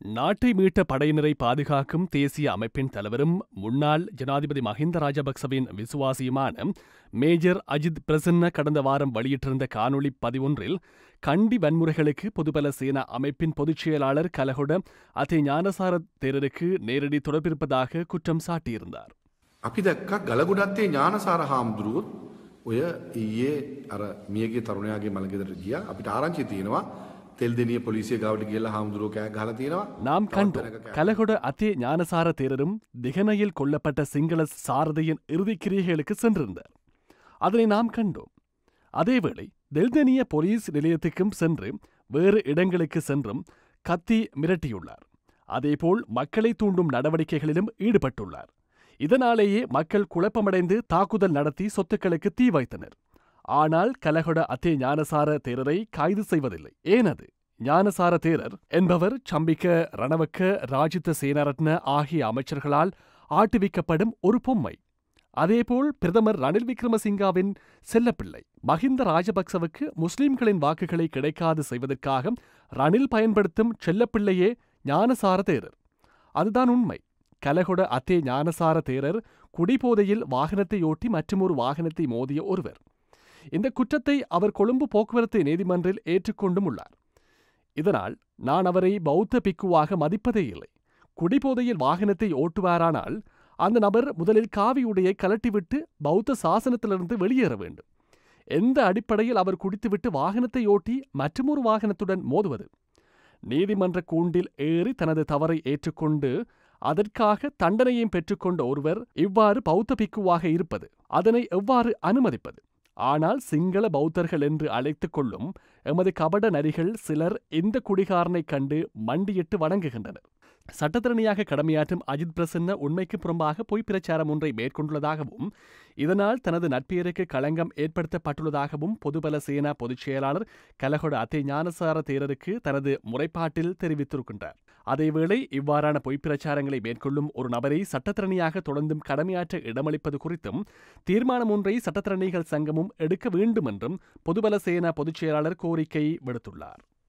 நாட்டை மீட்ட படையினரை பாதுகாக்கும் தேசிய அமைப்பின் தலைவரும் முன்னாள் ஜனாதிபதி மஹிந்த ராஜபக்சவின் விசுவாசியுமான மேஜர் அஜித் பிரசன்ன கடந்த வாரம் வெளியிட்டிருந்த காணொளி பதிவொன்றில் கண்டி வன்முறைகளுக்கு பொதுபல சேனா அமைப்பின் பொதுச் செயலாளர் கலகொட அத்தை ஞானசார தேரருக்கு நேரடி தொடர்பிருப்பதாக குற்றம் சாட்டியிருந்தார் අපි දැක්ක ගලගුඩත්තේ ඥානසාර හාමුදුරුවොත් ඔය ඊයේ අර මියගේ තරුණයාගේ මළගෙදර ගියා අපිට ආරංචි තියෙනවා තෙල් දෙනිය පොලිසිය ගවට කියලා හාමුදුරුවෝ කෑ ගහලා තියෙනවා நாம் තවත් கண்டோம் තැනක කෑ கலகொட அத்தே ஞானசார தேரரும் திகனையில் கொல்லப்பட்ட சிங்கள சாரதியின் இறுதிக் கிரியைகளுக்கு சென்றிருந்தார் அதனை நாம் கண்டோம் அதேவேளை தெல்தெனிய போலீஸ் நிலையத்துக்கும் சென்று வேறு இடங்களுக்கு சென்றும் கத்தி மிரட்டியுள்ளார் அதேபோல் மக்களை தூண்டும் நடவடிக்கைகளிலும் ஈடுபட்டுள்ளார் இதனாலேயே மக்கள் குழப்பமடைந்து தாக்குதல் நடத்தி சொத்துக்களுக்கு தீ வைத்தனர் ஆனால் கலகொட அத்தே ஞானசார தேரரை கைது செய்வதில்லை ஏனது ஞானசார தேரர் என்பவர் சம்பிக்க ரணவக்க ராஜித சேனாரத்ன ஆகிய அமைச்சர்களால் ஆட்டுவிக்கப்படும் ஒரு பொம்மை அதேபோல் பிரதமர் ரணில் விக்ரமசிங்காவின் செல்லப்பிள்ளை மஹிந்த ராஜபக்சவுக்கு முஸ்லிம்களின் வாக்குகளை கிடைக்காது செய்வதற்காக ரணில் பயன்படுத்தும் செல்லப்பிள்ளையே ஞானசார தேரர் அதுதான் உண்மை கலகொட அத்தே ஞானசார தேரர் குடிபோதையில் வாகனத்தை ஓட்டி மற்றுமொரு வாகனத்தை மோதிய ஒருவர் இந்த குற்றத்தை அவர் கொழும்பு போக்குவரத்து நீதிமன்றில் ஏற்றுக்கொண்டும் உள்ளார் இதனால் நான் அவரை பௌத்த பிக்குவாக மதிப்பதே இல்லை குடிபோதையில் வாகனத்தை ஓட்டுவாரானால் அந்த நபர் முதலில் காவி உடையை கலட்டிவிட்டு பௌத்த சாசனத்திலிருந்து வெளியேற வேண்டும் எந்த அடிப்படையில் அவர் குடித்துவிட்டு வாகனத்தை ஓட்டி மற்றுமொரு வாகனத்துடன் மோதுவது நீதிமன்ற கூண்டில் ஏறி தனது தவறை ஏற்றுக்கொண்டு அதற்காக தண்டனையும் பெற்றுக்கொண்ட ஒருவர் இவ்வாறு பௌத்த பிக்குவாக இருப்பது அதனை எவ்வாறு அனுமதிப்பது ஆனால் சிங்கள பௌத்தர்கள் என்று அழைத்துக் கொள்ளும் எமது கபட நரிகள் சிலர் இந்த குடிகாரனைக் கண்டு மண்டியிட்டு வணங்குகின்றனர் சட்டத்திறனியாக கடமையாற்றும் அஜித் பிரசன்ன உண்மைக்கு புறம்பாக பொய் பிரச்சாரம் ஒன்றை மேற்கொண்டுள்ளதாகவும் இதனால் தனது நட்பெயருக்கு களங்கம் ஏற்படுத்தப்பட்டுள்ளதாகவும் பொதுபல சேனா பொதுச் செயலாளர் கலகொட அத்தை ஞானசார தேரருக்கு தனது முறைப்பாட்டில் தெரிவித்திருக்கின்றார் அதேவேளை இவ்வாறான பொய்ப் பிரச்சாரங்களை மேற்கொள்ளும் ஒரு நபரை சட்டத்திறனியாக தொடர்ந்தும் கடமையாற்ற இடமளிப்பது குறித்தும் தீர்மானம் ஒன்றை சட்டத்திறனிகள் சங்கமும் எடுக்க வேண்டும் என்றும் பொதுபல சேனா பொதுச் செயலாளர் கோரிக்கை விடுத்துள்ளார்